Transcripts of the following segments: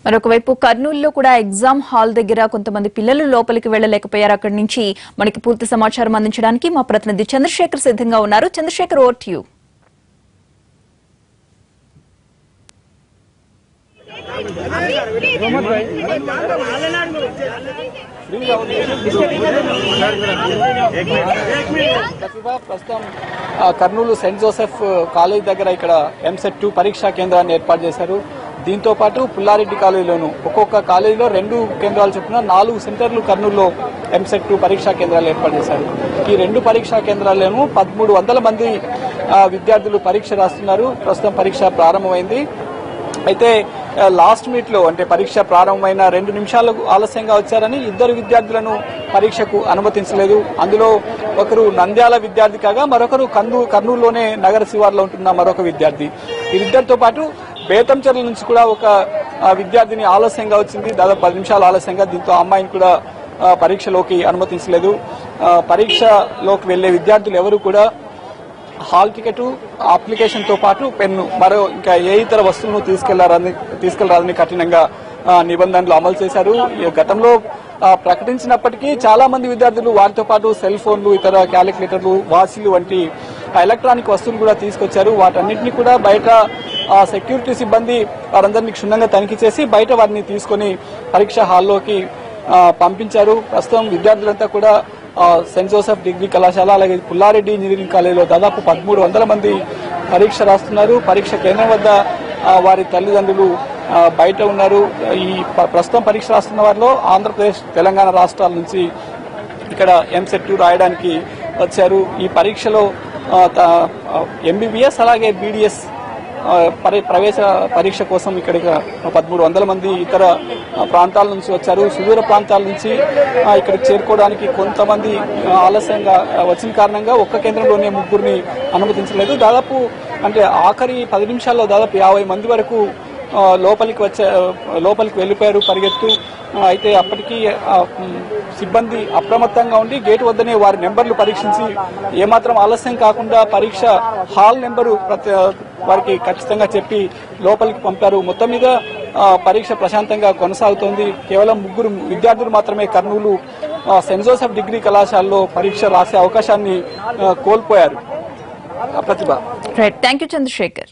మరొకవైపు కర్నూలులో కూడా ఎగ్జామ్ హాల్ దగ్గర కొంతమంది పిల్లలు లోపలికి వెళ్లలేకపోయారు అక్కడి నుంచి మనకి పూర్తి సమాచారం అందించడానికి మా ప్రతినిధి చంద్రశేఖర్ సిద్ధంగా ఉన్నారు Chandrashekar over to you Pratibha ప్రస్తుతం ఆ, కర్నూలు సెయింట్ జోసెఫ్ కాలేజ్ దగ్గర ఇక్కడ ఎంసెట్ టూ పరీక్షా కేంద్రాన్ని ఏర్పాటు చేశారు దీంతో పాటు పుల్లారెడ్డి కాలేజీలోను ఒక్కొక్క కాలేజీలో రెండు కేంద్రాలు చొప్పున నాలుగు సెంటర్లు కర్నూలులో ఎంసెట్ టూ పరీక్షా కేంద్రాలు ఏర్పాటు చేశారు ఈ రెండు పరీక్షా కేంద్రాల్లోనూ పదమూడు వందల మంది ఆ, విద్యార్థులు పరీక్ష రాస్తున్నారు ప్రస్తుతం పరీక్ష ప్రారంభమైంది అయితే ఆ, లాస్ట్ మీట్ లో అంటే పరీక్ష ప్రారంభమైన రెండు నిమిషాలకు ఆలస్యంగా వచ్చారని ఇద్దరు విద్యార్థులను పరీక్షకు అనుమతించలేదు అందులో ఒకరు నంద్యాల విద్యార్థి కాగా మరొకరు కందు కర్నూలులోనే నగర శివార్లో ఉంటున్న మరొక విద్యార్థి వీరిద్దరితో పాటు బేతంచెర్ల నుంచి కూడా ఒక ఆ, విద్యార్థిని ఆలస్యంగా వచ్చింది దాదాపు పది నిమిషాలు ఆలస్యంగా దీంతో ఆ అమ్మాయిని కూడా ఆ, పరీక్షలోకి అనుమతించలేదు ఆ, పరీక్షలోకి వెళ్లే విద్యార్థులు ఎవరు కూడా హాల్ టికెట్ అప్లికేషన్ తో పాటు పెన్ను మరో ఇంకా ఏ ఇతర వస్తువులను తీసుకెళ్లారని తీసుకెళ్లారని కఠినంగా ఆ, నిబంధనలు అమలు చేశారు ఈ గతంలో ఆ, ప్రకటించినప్పటికీ చాలా మంది విద్యార్థులు వారితో పాటు సెల్ ఫోన్లు ఇతర క్యాలిక్యులేటర్లు వాచ్లు వంటి ఎలక్ట్రానిక్ వస్తువులు కూడా తీసుకొచ్చారు వాటన్నిటిని కూడా బయట ఆ, సెక్యూరిటీ సిబ్బంది వారందరినీ క్షుణ్ణంగా తనిఖీ చేసి బయట వారిని తీసుకొని పరీక్ష హాల్లోకి ఆ, పంపించారు ప్రస్తుతం విద్యార్థులంతా కూడా ఆ, సెయింట్ జోసెఫ్ డిగ్రీ కళాశాల అలాగే పుల్లారెడ్డి ఇంజనీరింగ్ కాలేజీలో దాదాపు పదమూడు వందల మంది పరీక్ష రాస్తున్నారు పరీక్ష కేంద్రం వద్ద ఆ, వారి తల్లిదండ్రులు ఆ, బయట ఉన్నారు ఈ ప- ప్రస్తుతం పరీక్ష రాస్తున్న వారిలో ఆంధ్రప్రదేశ్ తెలంగాణ రాష్ట్రాల నుంచి ఇక్కడ ఎంసెట్ రాయడానికి వచ్చారు ఈ పరీక్షలో ఎంబీబీఎస్ అలాగే బీడీఎస్ ఆ, పరి- ప్రవేశ పరీక్ష కోసం ఇక్కడికి పదమూడు వందల మంది ఇతర ఆ, ప్రాంతాల నుంచి వచ్చారు సుదూర ప్రాంతాల నుంచి ఆ, ఇక్కడికి చేరుకోవడానికి కొంతమంది ఆ, ఆలస్యంగా ఆ, వచ్చిన కారణంగా ఒక్క కేంద్రంలోనే ముగ్గురిని అనుమతించలేదు దాదాపు అంటే ఆఖరి పది నిమిషాల్లో దాదాపు యాభై మంది వరకు ఆ, లోపలికి వచ్చే ఆ, లోపలికి వెళ్ళిపోయారు పరిగెత్తు ఆ, అయితే అప్పటికి ఆ, మ్, సిబ్బంది అప్రమత్తంగా ఉండి గేట్ వద్దనే వారి నెంబర్లు పరీక్షించి ఏమాత్రం ఆలస్యం కాకుండా పరీక్ష హాల్ నెంబరు ప్రతి వారికి ఖచ్చితంగా చెప్పి లోపలికి పంపారు మొత్తం మీద ఆ, పరీక్ష ప్రశాంతంగా కొనసాగుతోంది కేవలం ముగ్గురు విద్యార్థులు మాత్రమే కర్నూలు ఆ, సెయింట్ జోసెఫ్ డిగ్రీ కళాశాలలో పరీక్ష రాసే అవకాశాన్ని ఆ, కోల్పోయారు ఆ, Pratibha right thank you Chandrashekar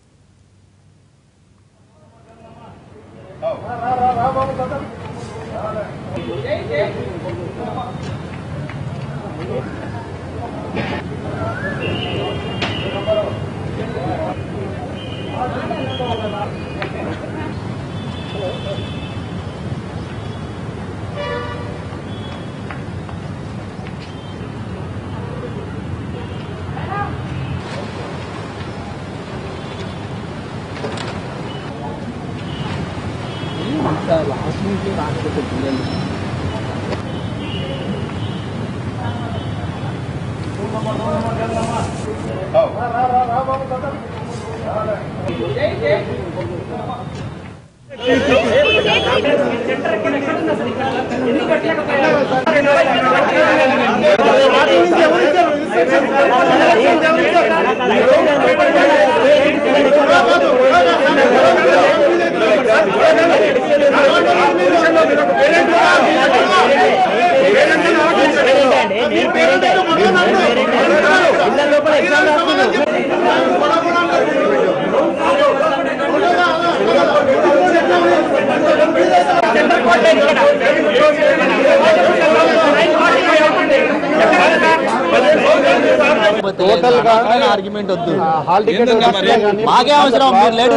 total గా ఆర్గ్యుమెంట్ వద్దు హాల్ టికెట్ మాకే అవసరం మీరు లేట్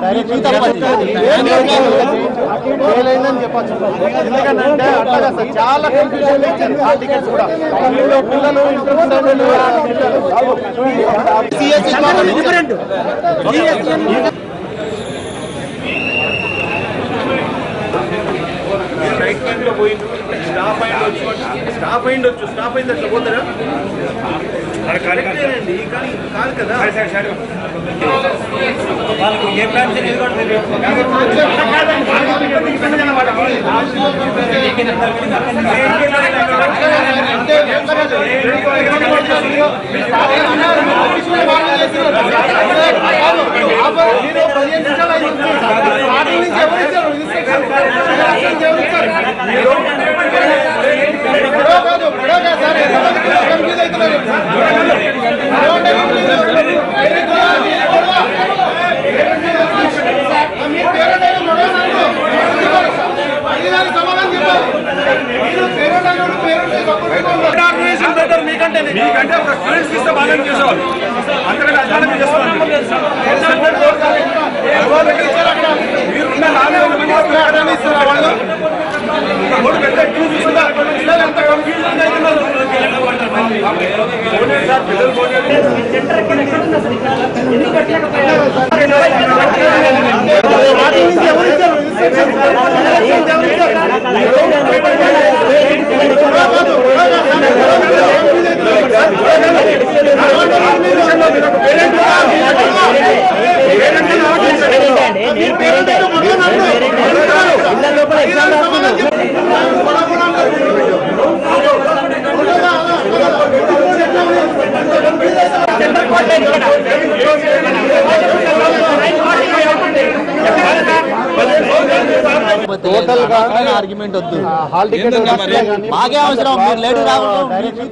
ఫెయిల్ అయిందని చెప్పచ్చు ఎందుకంటే అట్లాగా సార్ చాలా కన్ఫ్యూజన్ ఇచ్చారు హాల్ టికెట్స్ కూడా పిల్లలు పిల్లలు రైట్ హ్యాండ్ లో పోయిండు స్టాప్ అయింది వచ్చు స్టాప్ అయింది వచ్చు స్టాప్ అయింది అట్లా పోతారా కరెక్టేనండి కానీ కాదు కదా వాళ్ళకి ఏ బ్రాంచ్ అనేది కూడా తెలియదు గొడవ కాదు గొడవ కాదు సార్ ఎంతమందికి కన్ఫ్యూజ్ అవుతున్నారు గొడవ అంటే ఏంటి గొడవ? మీ పేరెంట్ అయిన గొడవ నాకు. ఇది దానికి సమాధానం చెప్పాలి మీరు పేరెంట్ అయినప్పుడు పేరెంట్ సపోర్ట్ అయితే ఆర్గనైజేషన్ బెటర్ మీకంటే మీకంటే ఒక స్టూడెంట్స్ ఇస్తే బాగా చేసేవాళ్ళు అంతకంటే అధ్వానం చేసేవాళ్ళు మీరున్న నాలుగు వేల మంది ఎక్కడైనా ఇస్తారా వాళ్ళు ఓటు పెద్ద క్యూ చూస్తుందా పిల్లలు ఎంత కన్ఫ్యూజన్ అవుతున్నారు పోనీ సార్ పిల్లలు పోనీ టోటల్ గా ఆర్గ్యుమెంట్ వద్దు హాల్ టికెట్ మాకే అవసరం మీరు లేటు రావడం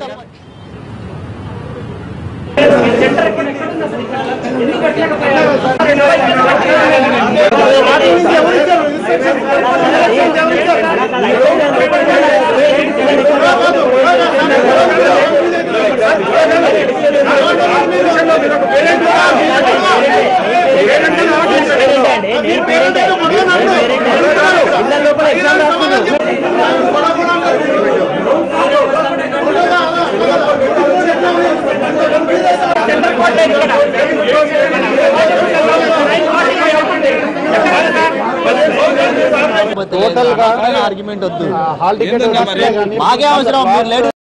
టోటల్ గా ఆర్గ్యుమెంట్ వద్దు హాల్ టికెట్ మాకే అవసరం మీరు లేటు